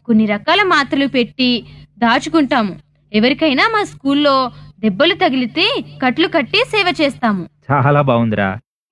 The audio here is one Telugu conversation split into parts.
కొన్ని రకాల మాత్రలు పెట్టి దాచుకుంటాము ఎవరికైనా మా స్కూల్లో దెబ్బలు తగిలితే కట్లు కట్టి సేవ చేస్తాము చాలా బాగుందిరా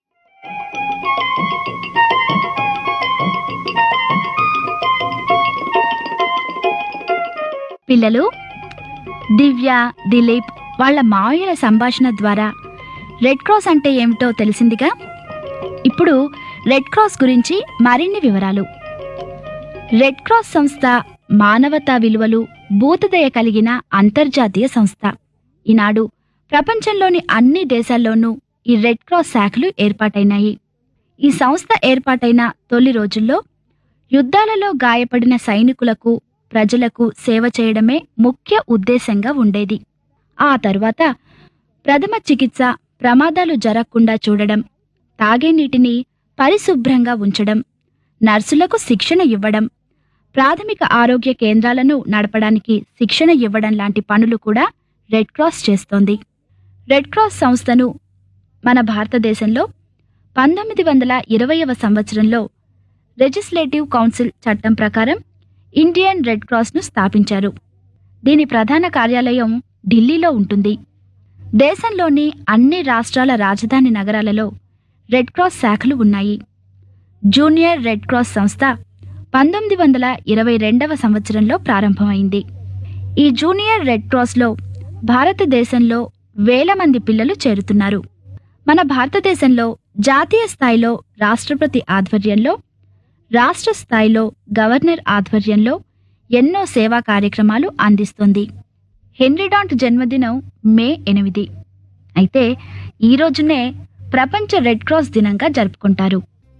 పిల్లలు దివ్య దిలీప్ వాళ్ళ మావయ్యల సంభాషణ ద్వారా రెడ్ క్రాస్ అంటే ఏమిటో తెలిసిందిగా ఇప్పుడు రెడ్ క్రాస్ గురించి మరిన్ని వివరాలు రెడ్ క్రాస్ సంస్థ మానవతా విలువలు భూతదయ కలిగిన అంతర్జాతీయ సంస్థ ఈనాడు ప్రపంచంలోని అన్ని దేశాల్లోనూ ఈ రెడ్ క్రాస్ శాఖలు ఏర్పాటైనాయి ఈ సంస్థ ఏర్పాటైన తొలి రోజుల్లో యుద్ధాలలో గాయపడిన సైనికులకు ప్రజలకు సేవ చేయడమే ముఖ్య ఉద్దేశంగా ఉండేది ఆ తరువాత ప్రథమ చికిత్స ప్రమాదాలు జరగకుండా చూడడం తాగే నీటిని పరిశుభ్రంగా ఉంచడం నర్సులకు శిక్షణ ఇవ్వడం ప్రాథమిక ఆరోగ్య కేంద్రాలను నడపడానికి శిక్షణ ఇవ్వడం లాంటి పనులు కూడా రెడ్ క్రాస్ చేస్తోంది రెడ్ క్రాస్ సంస్థను మన భారతదేశంలో పంతొమ్మిది వందల ఇరవైవ సంవత్సరంలో లెజిస్లేటివ్ కౌన్సిల్ చట్టం ప్రకారం ఇండియన్ రెడ్ క్రాస్ను స్థాపించారు దీని ప్రధాన కార్యాలయం ఢిల్లీలో ఉంటుంది దేశంలోని అన్ని రాష్ట్రాల రాజధాని నగరాలలో రెడ్ క్రాస్ శాఖలు ఉన్నాయి జూనియర్ రెడ్ క్రాస్ సంస్థ పంతొమ్మిది వందల ఇరవై రెండవ సంవత్సరంలో ప్రారంభమైంది ఈ జూనియర్ రెడ్ క్రాస్లో భారతదేశంలో వేల మంది పిల్లలు చేరుతున్నారు మన భారతదేశంలో జాతీయ స్థాయిలో రాష్ట్రపతి ఆధ్వర్యంలో రాష్ట్ర స్థాయిలో గవర్నర్ ఆధ్వర్యంలో ఎన్నో సేవా కార్యక్రమాలు అందిస్తుంది హెన్రీడాంట్ జన్మదినం మే ఎనిమిది అయితే ఈ రోజునే ప్రపంచ రెడ్ క్రాస్ దినంగా జరుపుకుంటారు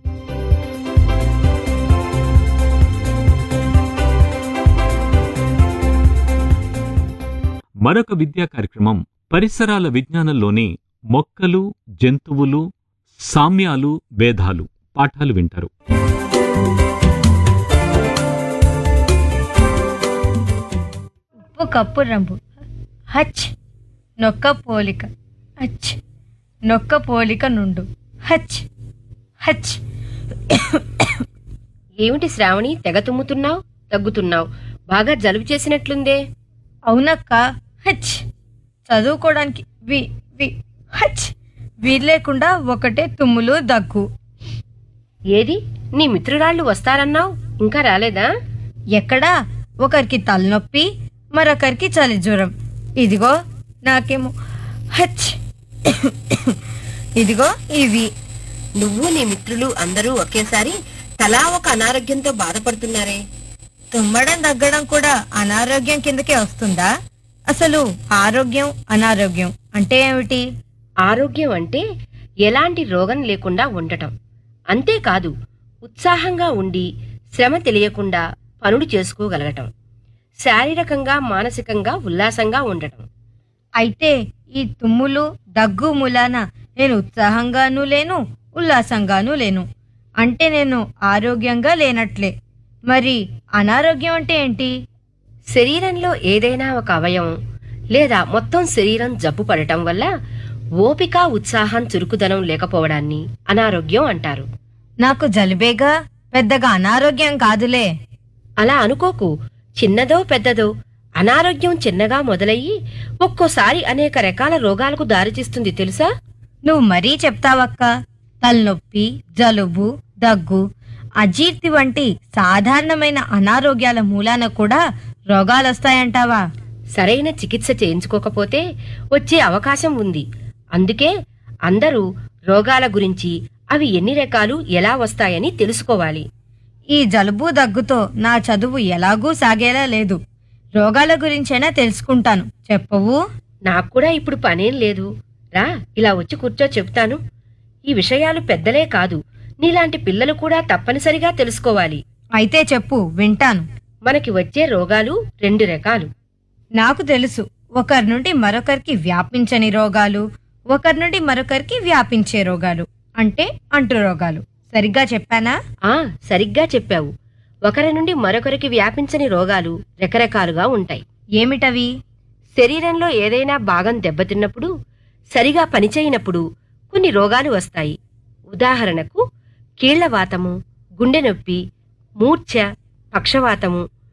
మరొక విద్యా కార్యక్రమం పరిసరాల విజ్ఞానంలోని మొక్కలు జంతువులు సామ్యాలు భేదాలు పాఠాలు వింటారు ఉప్పు కప్పు రంబు హచ్ నొక్క పోలిక హచ్ నొక్క పోలిక నుండు హచ్ హచ్ ఏమిటి శ్రావణి తెగ తుమ్ముతున్నావు తగ్గుతున్నావు బాగా జలుబు చేసినట్లుందే అవునక్క హచ్ చదువుకోవడానికి వి వి హచ్ వీలు లేకుండా ఒకటే తుమ్ములు దగ్గు ఏది నీ మిత్రురాళ్ళు వస్తారన్నావు ఇంకా రాలేదా ఎక్కడా ఒకరికి తలనొప్పి మరొకరికి చలి జ్వరం ఇదిగో నాకేమో హచ్ ఇదిగో ఇవి నువ్వు నీ మిత్రులు అందరూ ఒకేసారి తలా ఒక అనారోగ్యంతో బాధపడుతున్నారే తుమ్మడం దగ్గడం కూడా అనారోగ్యం కిందకే వస్తుందా అసలు ఆరోగ్యం అనారోగ్యం అంటే ఏమిటి ఆరోగ్యం అంటే ఎలాంటి రోగం లేకుండా ఉండటం అంతేకాదు ఉత్సాహంగా ఉండి శ్రమ తెలియకుండా పనులు చేసుకోగలగటం శారీరకంగా మానసికంగా ఉల్లాసంగా ఉండటం అయితే ఈ తుమ్ములు దగ్గు మూలాన నేను ఉత్సాహంగానూ లేను ఉల్లాసంగానూ లేను అంటే నేను ఆరోగ్యంగా లేనట్లే మరి అనారోగ్యం అంటే ఏంటి శరీరంలో ఏదైనా ఒక అవయవం లేదా మొత్తం శరీరం జబ్బు పడటం వల్ల ఓపిక ఉత్సాహం చురుకుదనం లేకపోవడాన్ని అనారోగ్యం అంటారు నాకు జలుబేగా పెద్దగా అనారోగ్యం కాదులే అలా అనుకోకు చిన్నదో పెద్దదో అనారోగ్యం చిన్నగా మొదలయ్యి ఒక్కోసారి అనేక రకాల రోగాలకు దారితీస్తుంది తెలుసా నువ్వు మరీ చెప్తావక్క తలనొప్పి జలుబు దగ్గు అజీర్తి వంటి సాధారణమైన అనారోగ్యాల మూలాన కూడా రోగాలొస్తాయంటావా సరైన చికిత్స చేయించుకోకపోతే వచ్చే అవకాశం ఉంది అందుకే అందరూ రోగాల గురించి అవి ఎన్ని రకాలు ఎలా వస్తాయని తెలుసుకోవాలి ఈ జలుబు దగ్గుతో నా చదువు ఎలాగూ సాగేలా లేదు రోగాల గురించైనా తెలుసుకుంటాను చెప్పవు నాకు కూడా ఇప్పుడు పనేం లేదు రా ఇలా వచ్చి కూర్చో చెప్తాను ఈ విషయాలు పెద్దలే కాదు నీలాంటి పిల్లలు కూడా తప్పనిసరిగా తెలుసుకోవాలి అయితే చెప్పు వింటాను మనకి వచ్చే రోగాలు రెండు రకాలు నాకు తెలుసు ఒకరి నుండి మరొకరికి వ్యాపించని రోగాలు ఒకరి నుండి మరొకరికి వ్యాపించే రోగాలు అంటే అంటు రోగాలు సరిగ్గా చెప్పానా ఆ సరిగ్గా చెప్పావు ఒకరి నుండి మరొకరికి వ్యాపించని రోగాలు రకరకాలుగా ఉంటాయి ఏమిటవి శరీరంలో ఏదైనా భాగం దెబ్బతిన్నప్పుడు సరిగా పనిచేయనప్పుడు కొన్ని రోగాలు వస్తాయి ఉదాహరణకు కీళ్లవాతము గుండె నొప్పి మూర్ఛ పక్షవాతము